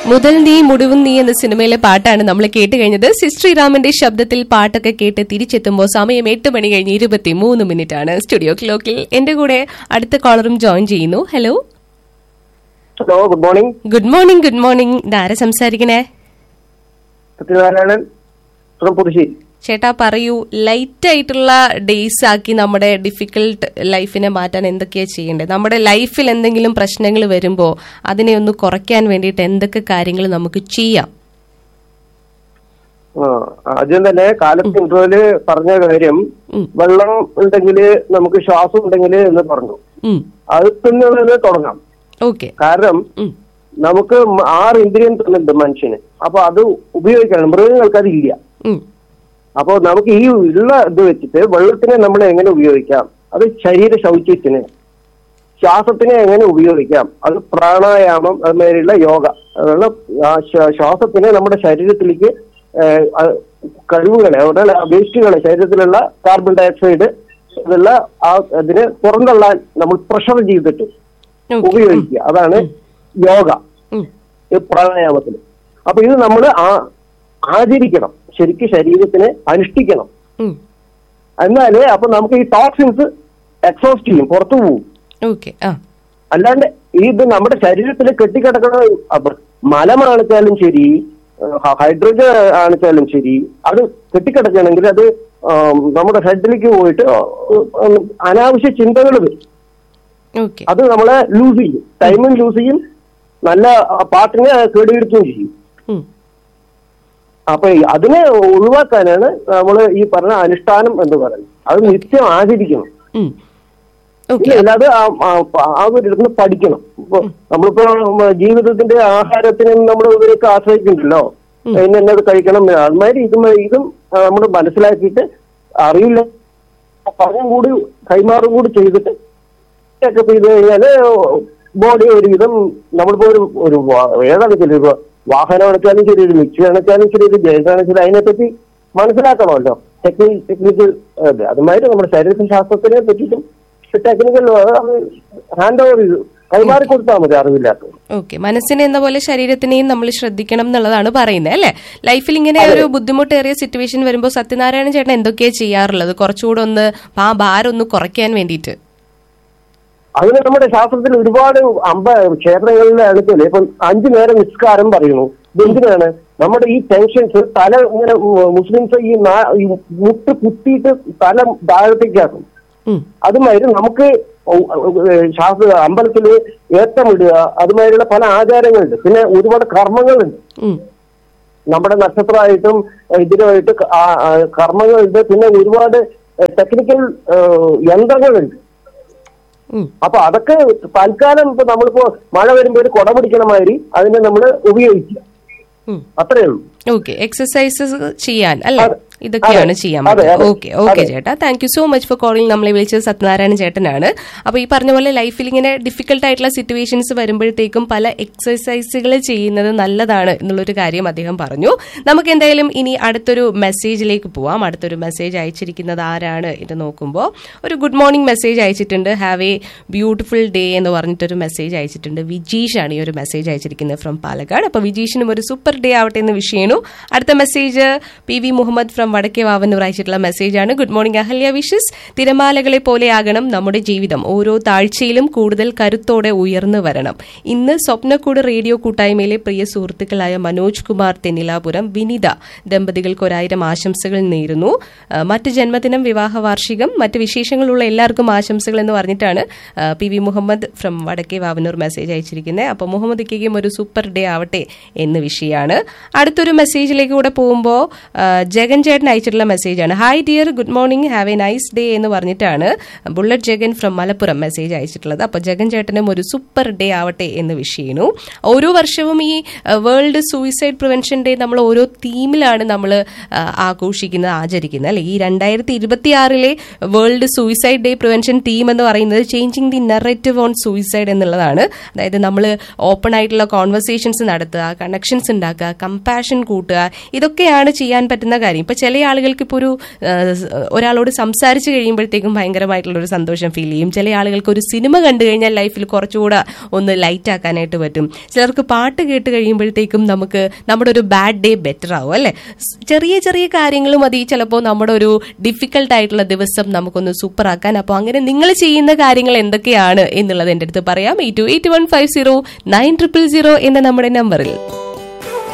മുതൽ നീ മുടിവും നീ എന്ന സിനിമയിലെ പാട്ടാണ് നമ്മൾ കേട്ട് കഴിഞ്ഞത് ശ്രീറാമിന്റെ ശബ്ദത്തിൽ പാട്ടൊക്കെ കേട്ട് തിരിച്ചെത്തുമ്പോൾ സമയം എട്ട് മണി കഴിഞ്ഞ് ഇരുപത്തി മൂന്ന് മിനിറ്റ് ആണ് സ്റ്റുഡിയോ ക്ലോക്കിൽ എന്റെ കൂടെ അടുത്ത കോളറും ജോയിൻ ചെയ്യുന്നു hello hello good morning good morning good morning ഇതാരാ സംസാരിക്കണേ സത്യനാരായണൻ ഫ്രം പുതുശ്ശേരി ചേട്ടാ പറയൂ ലൈറ്റ് ആയിട്ടുള്ള ഡേയ്സ് ആക്കി നമ്മുടെ ഡിഫിക്കൽട്ട് ലൈഫിനെ മാറ്റാൻ എന്തൊക്കെയാ ചെയ്യേണ്ടത് നമ്മുടെ ലൈഫിൽ എന്തെങ്കിലും പ്രശ്നങ്ങൾ വരുമ്പോൾ അതിനെ ഒന്ന് കുറയ്ക്കാൻ വേണ്ടിയിട്ട് എന്തൊക്കെ കാര്യങ്ങൾ നമുക്ക് ചെയ്യാം ആ, ആദ്യം തന്നെ കാലത്ത് ഇന്റർവ്യൂല് പറഞ്ഞ കാര്യം ഉം. വെള്ളം ഉണ്ടെങ്കിൽ നമുക്ക് ശ്വാസം ഉണ്ടെങ്കിൽ എന്ന് പറഞ്ഞു ഉം അത് തന്നെ തുടങ്ങാം ഓക്കെ കാരണം ഉം നമുക്ക് മ- ആറ് ഇന്ദ്രിയം തന്നുണ്ട് മനുഷ്യന് അപ്പൊ അത് ഉപയോഗിക്കണം മൃഗങ്ങൾക്ക് അതില്ല ഉം അപ്പൊ നമുക്ക് ഈ ഉള്ള ഇത് വെച്ചിട്ട് വെള്ളത്തിനെ നമ്മൾ എങ്ങനെ ഉപയോഗിക്കാം അത് ശരീര ശൗച്യത്തിന് ശ്വാസത്തിനെ എങ്ങനെ ഉപയോഗിക്കാം അത് പ്രാണായാമം അതുമാതിരിയുള്ള യോഗ അതുള്ള ആ ശ്വ- ശ്വാസത്തിനെ നമ്മുടെ ശരീരത്തിലേക്ക് ഏഹ്, ആ കഴിവുകളെ അവരുടെ വേസ്റ്റുകളെ ശരീരത്തിലുള്ള കാർബൺ ഡയോക്സൈഡ് ഇതുള്ള ആ അതിനെ പുറന്തള്ളാൻ നമ്മൾ പ്രഷർ ചെയ്തിട്ട് ഓക്കെ ഉപയോഗിക്കുക അതാണ് യോഗ ഉം ഈ പ്രാണായാമത്തിൽ അപ്പൊ ഇത് നമ്മൾ ആചരിക്കണം ശരിക്കും ശരീരത്തിനെ അനുഷ്ഠിക്കണം ഉം എന്നാലേ അപ്പൊ നമുക്ക് ഈ ടോക്സിൻസ് എക്സോസ്റ്റ് ചെയ്യും പുറത്തു പോകും ഓക്കെ ആ അല്ലാണ്ട് ഈ ഇത് നമ്മുടെ ശരീരത്തിൽ കെട്ടിക്കിടക്കുന്ന അപ്പൊ മലമാണിച്ചാലും ശരി ഹ- ഹൈഡ്രജൻ ആണിച്ചാലും ശരി അത് കെട്ടിക്കിടക്കണമെങ്കിൽ അത് ആം, നമ്മുടെ ഹെഡിലേക്ക് പോയിട്ട് ഉം, അനാവശ്യ ചിന്തകൾ വരും ഓക്കെ അത് നമ്മളെ ലൂസ് ചെയ്യും ടൈമും ലൂസ് ചെയ്യും നല്ല ആ, പാട്ടിനെ കേടുവരുത്തുകയും ചെയ്യും ഉം അപ്പൊ ഈ അതിനെ ഒഴിവാക്കാനാണ് നമ്മൾ ഈ പറഞ്ഞ അനുഷ്ഠാനം എന്ന് പറയുന്നത് അത് നിത്യം ആചരിക്കണം ഉം ഓക്കെ ഇല്ല, അല്ലാതെ ആ- ആ- ആ ഒരു ഇരുന്ന് പഠിക്കണം ഇപ്പൊ നമ്മളിപ്പോ ഉം, ജീവിതത്തിന്റെ ആഹാരത്തിനും നമ്മൾ ഇവരൊക്കെ ആശ്രയിക്കുന്നുണ്ടല്ലോ ഇന്ന ഇന്നത് കഴിക്കണം അതുമാതിരി ഇതും ഇതും നമ്മൾ മനസ്സിലാക്കിയിട്ട് അറിയില്ല പറഞ്ഞും കൂടി കൈമാറും കൂടി ചെയ്തിട്ട് ഒക്കെ ചെയ്ത് കഴിഞ്ഞാല് ബോഡി ഒരുവിധം നമ്മളിപ്പോ ഒരു ഒരു വാ- ഏതാണ് ശരി ഒരു വാഹനം അണച്ചാലും ശരി ഒരു മിക്സി അണച്ചാലും ശരി ഒരു ഗ്രൈൻഡർ അണച്ചാലും അതിനെപ്പറ്റി മനസ്സിലാക്കണമല്ലോ ടെക്നിക്കൽ ടെക്നിക്കൽ അതുമാതിരി നമ്മുടെ ശരീര ശാസ്ത്രത്തിനെ പറ്റിയിട്ടും ടെക്നിക്കൽ ഹാൻഡ് ഓവർ ചെയ്തു കൈമാറി കൊടുത്താൽ മതി അറിവില്ലാത്തത് ഓക്കെ മനസ്സിനെ എന്ന പോലെ ശരീരത്തിനെയും നമ്മൾ ശ്രദ്ധിക്കണം എന്നുള്ളതാണ് പറയുന്നത് അല്ലെ ലൈഫിൽ ഇങ്ങനെ ഒരു ബുദ്ധിമുട്ടേറിയ സിറ്റുവേഷൻ വരുമ്പോൾ സത്യനാരായണ ചേട്ടൻ എന്തൊക്കെയാ ചെയ്യാറുള്ളത് കുറച്ചുകൂടെ ഒന്ന് ആ ഭാരം ഒന്ന് കുറയ്ക്കാൻ വേണ്ടിയിട്ട് അതിന് നമ്മുടെ ശാസ്ത്രത്തിൽ ഒരുപാട് അമ്പ ക്ഷേത്രങ്ങളിലെ അടുത്തില്ല ഇപ്പം അഞ്ചു നേരം നിസ്കാരം പറയുന്നു ഇതെന്തിനാണ് നമ്മുടെ ഈ ടെൻഷൻസ് തല ഇങ്ങനെ ഉം, മുസ്ലിംസ് ഈ നാ- ഈ മുട്ട് കുത്തിയിട്ട് തല താഴത്തേക്കാക്കും ഉം അതുമാതിരി നമുക്ക് ഒ- ഒ- ശാസ്ത്ര അമ്പലത്തിൽ ഏത്തമിടുക അതുമാതിരിയുള്ള പല ആചാരങ്ങളുണ്ട് പിന്നെ ഒരുപാട് കർമ്മങ്ങളുണ്ട് ഉം നമ്മുടെ നക്ഷത്രമായിട്ടും ഏഹ്, ഇതിനുമായിട്ട് ക- ആ- ആ കർമ്മങ്ങളുണ്ട് പിന്നെ ഒരുപാട് ടെക്നിക്കൽ യന്ത്രങ്ങളുണ്ട് ഉം അപ്പൊ അതൊക്കെ തൽക്കാലം ഇപ്പൊ നമ്മളിപ്പോ മഴ വരുമ്പോ ഒരു കുട പിടിക്കണ മാതിരി അതിനെ നമ്മൾ ഉപയോഗിക്കുക ഉം അത്രേ ഉള്ളൂ ഓക്കെ എക്സസൈസസ് ചെയ്യാൻ അല്ലെ അതെ. ഇതൊക്കെയാണ് അതെ. ചെയ്യാൻ അതെ, പറ്റുക അതെ. ഓക്കെ ഓക്കെ അതെ. ചേട്ടാ thank you so much for calling നമ്മളെ വിളിച്ചത് സത്യനാരായണ ചേട്ടനാണ് അപ്പൊ ഈ പറഞ്ഞ പോലെ ലൈഫിൽ ഇങ്ങനെ ഡിഫിക്കൽട്ട് ആയിട്ടുള്ള സിറ്റുവേഷൻസ് വരുമ്പോഴത്തേക്കും പല എക്സസൈസുകൾ ചെയ്യുന്നത് നല്ലതാണ് എന്നുള്ളൊരു കാര്യം അദ്ദേഹം പറഞ്ഞു നമുക്ക് എന്തായാലും ഇനി അടുത്തൊരു മെസ്സേജിലേക്ക് പോവാം അടുത്തൊരു മെസ്സേജ് അയച്ചിരിക്കുന്നത് ആരാണ് എന്ന് നോക്കുമ്പോൾ ഒരു ഗുഡ് മോർണിംഗ് മെസ്സേജ് അയച്ചിട്ടുണ്ട് ഹാവ് എ ബ്യൂട്ടിഫുൾ ഡേ എന്ന് പറഞ്ഞിട്ടൊരു മെസ്സേജ് അയച്ചിട്ടുണ്ട് വിജീഷ് ആണ് ഈ ഒരു മെസ്സേജ് അയച്ചിരിക്കുന്നത് ഫ്രം പാലക്കാട് അപ്പൊ വിജീഷിനും ഒരു സൂപ്പർ ഡേ ആവട്ടെ എന്ന് വിഷ് ചെയ്യണു അടുത്ത message P V Muhammad from Vadakke Vavannur അയച്ചിട്ടുള്ള മെസ്സേജാണ് ഗുഡ് മോർണിംഗ് അഹല്യ വിഷസ് തിരമാലകളെ പോലെയാകണം നമ്മുടെ ജീവിതം ഓരോ താഴ്ചയിലും കൂടുതൽ കരുത്തോടെ ഉയർന്നു വരണം ഇന്ന് സ്വപ്നക്കൂട് റേഡിയോ കൂട്ടായ്മയിലെ പ്രിയ സുഹൃത്തുക്കളായ മനോജ് കുമാർ തെന്നിലാപുരം വിനിത ദമ്പതികൾക്ക് ഒരായിരം ആശംസകൾ നേരുന്നു ആ, മറ്റ് ജന്മദിനം വിവാഹ വാർഷികം മറ്റ് വിശേഷങ്ങളുള്ള എല്ലാവർക്കും ആശംസകൾ എന്ന് പറഞ്ഞിട്ടാണ് ആ, പി വി മുഹമ്മദ് ഫ്രം വടക്കേ വാവനൂർ മെസ്സേജ് അയച്ചിരിക്കുന്നത് അപ്പോൾ മുഹമ്മദ് ഇക്കയ്ക്കും ഒരു സൂപ്പർ ഡേ ആവട്ടെ എന്ന് വിഷയമാണ് അടുത്തൊരു മെസ്സേജിലേക്ക് കൂടെ പോകുമ്പോൾ ജഗൻ ചേട്ടൻ അയച്ചിട്ടുള്ള മെസ്സേജാണ് hi dear good morning have a nice day എന്ന് പറഞ്ഞിട്ടാണ് bullet Jagan from Malappuram message അയച്ചിട്ടുള്ളത് അപ്പോൾ ജഗൻ ചേട്ടനും ഒരു സൂപ്പർ ഡേ ആവട്ടെ എന്ന് വിഷ് ചെയ്യുന്നു ഓരോ വർഷവും ഈ വേൾഡ് സൂയിസൈഡ് പ്രിവെൻഷൻ ഡേ നമ്മൾ ഓരോ തീമിലാണ് നമ്മൾ ആഘോഷിക്കുന്നത് ആചരിക്കുന്നത് അല്ലെ ഈ രണ്ടായിരത്തി ഇരുപത്തി ആറിലെ world suicide day prevention theme എന്ന് പറയുന്നത് changing the narrative on suicide എന്നുള്ളതാണ് അതായത് നമ്മൾ ഓപ്പൺ ആയിട്ടുള്ള കോൺവെർസേഷൻസ് നടത്തുക കണക്ഷൻസ് ഉണ്ടാക്കുക കമ്പാഷൻ കൂട്ടുക ഇതൊക്കെയാണ് ചെയ്യാൻ പറ്റുന്ന കാര്യം ഇപ്പൊ ചില ചില ആളുകൾക്ക് ഇപ്പോൾ ഒരു ആ, സ്- ഒരാളോട് സംസാരിച്ച് കഴിയുമ്പോഴത്തേക്കും ഭയങ്കരമായിട്ടുള്ള ഒരു സന്തോഷം ഫീൽ ചെയ്യും ചില ആളുകൾക്ക് ഒരു സിനിമ കണ്ടു കഴിഞ്ഞാൽ ലൈഫിൽ കുറച്ചുകൂടെ ഒന്ന് ലൈറ്റ് ആക്കാനായിട്ട് പറ്റും ചിലർക്ക് പാട്ട് കേട്ട് കഴിയുമ്പോഴത്തേക്കും നമുക്ക് നമ്മുടെ ഒരു ബാഡ് ഡേ ബെറ്റർ ആവും അല്ലെ സ് ചെറിയ ചെറിയ കാര്യങ്ങൾ മതി ചിലപ്പോൾ നമ്മുടെ ഒരു ഡിഫിക്കൽട്ട് ആയിട്ടുള്ള ദിവസം നമുക്കൊന്ന് സൂപ്പർ ആക്കാൻ അപ്പോൾ അങ്ങനെ നിങ്ങൾ ചെയ്യുന്ന കാര്യങ്ങൾ എന്തൊക്കെയാണ് എന്നുള്ളത് എൻ്റെ അടുത്ത് പറയാം eight two eight one five zero nine triple zero എന്ന നമ്മുടെ നമ്പറിൽ